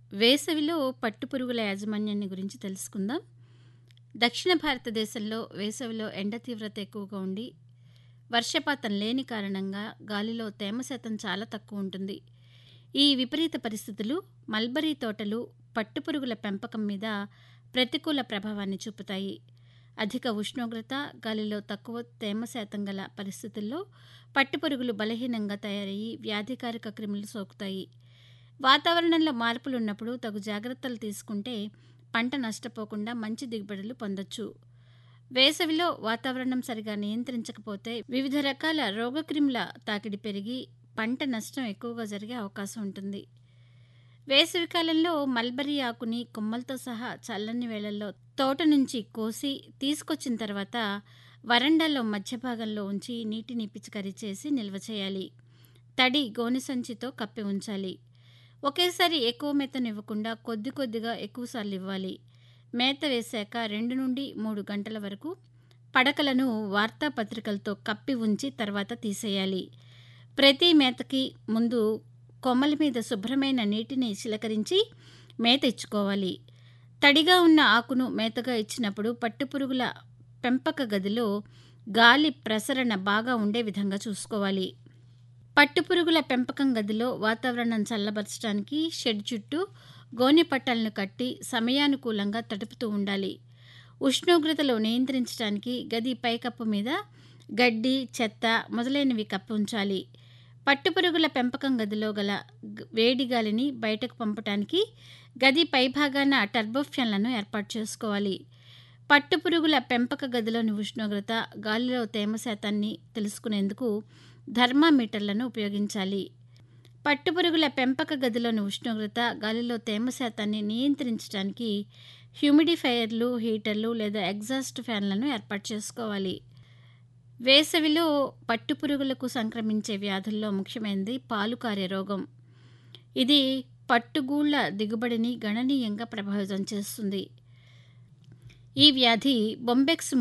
వేసవిలో పట్టుపురుగుల యాజమాన్యాన్ని గురించి తెలుసుకుందాం దక్షిణ భారతదేశంలో వేసవిలో ఎండ తీవ్రత ఎక్కువగా ఉండి వర్షపాతం లేని కారణంగా గాలిలో తేమ శాతం చాలా తక్కువ ఉంటుంది ఈ విపరీత పరిస్థితులు మల్బరీ తోటలు పట్టుపురుగుల పెంపకం మీద ప్రతికూల ప్రభావాన్ని చూపుతాయి అధిక ఉష్ణోగ్రత గాలిలో తక్కువ తేమ శాతం గల పరిస్థితుల్లో పట్టుపురుగులు బలహీనంగా తయారయ్యి వ్యాధికారక క్రిములు సోకుతాయి వాతావరణంలో మార్పులు ఉన్నప్పుడు తగు జాగ్రత్తలు తీసుకుంటే పంట నష్టపోకుండా మంచి దిగుబడులు పొందొచ్చు వేసవిలో వాతావరణం సరిగా నియంత్రించకపోతే వివిధ రకాల రోగక్రిముల తాకిడి పెరిగి పంట నష్టం ఎక్కువగా జరిగే అవకాశం ఉంటుంది వేసవికాలంలో మల్బరీ ఆకుని కొమ్మలతో సహా చల్లని వేళల్లో తోట నుంచి కోసి తీసుకొచ్చిన తర్వాత వరండాలో మధ్య భాగంలో ఉంచి నీటిని పిచికారీ చేసి నిల్వ చేయాలి తడి గోనె సంచితో కప్పి ఉంచాలి ఒకేసారి ఎక్కువ మేతను ఇవ్వకుండా కొద్ది కొద్దిగా ఎక్కువసార్లు ఇవ్వాలి మేత వేశాక రెండు నుండి మూడు గంటల వరకు పడకలను వార్తాపత్రికలతో కప్పి ఉంచి తర్వాత తీసేయాలి ప్రతి మేతకి ముందు కొమ్మల మీద శుభ్రమైన నీటిని చిలకరించి మేత ఇచ్చుకోవాలి తడిగా ఉన్న ఆకును మేతగా ఇచ్చినప్పుడు పట్టుపురుగుల పెంపక గదిలో గాలి ప్రసరణ బాగా ఉండే విధంగా చూసుకోవాలి పట్టుపురుగుల పెంపకం గదిలో వాతావరణం చల్లబరచడానికి షెడ్ చుట్టూ గోనె పట్టాలను కట్టి సమయానుకూలంగా తడుపుతూ ఉండాలి ఉష్ణోగ్రతలు నియంత్రించడానికి గది పైకప్పు మీద గడ్డి చెత్త మొదలైనవి కప్పి ఉంచాలి పట్టుపురుగుల పెంపకం గదిలో గల వేడి గాలిని బయటకు పంపటానికి గది పైభాగాన టర్బోఫ్యాన్లను ఏర్పాటు చేసుకోవాలి పట్టుపురుగుల పెంపక గదిలోని ఉష్ణోగ్రత గాలిలో తేమ శాతాన్ని తెలుసుకునేందుకు థర్మామీటర్లను ఉపయోగించాలి పట్టుపురుగుల పెంపక గదిలోని ఉష్ణోగ్రత గాలిలో తేమ శాతాన్ని నియంత్రించడానికి హ్యూమిడిఫైయర్లు హీటర్లు లేదా ఎగ్జాస్ట్ ఫ్యాన్లను ఏర్పాటు చేసుకోవాలి వేసవిలో పట్టుపురుగులకు సంక్రమించే వ్యాధుల్లో ముఖ్యమైనది పాలుకారే రోగం ఇది పట్టుగూళ్ళ దిగుబడిని గణనీయంగా ప్రభావితం చేస్తుంది ఈ వ్యాధి బొంబెక్స్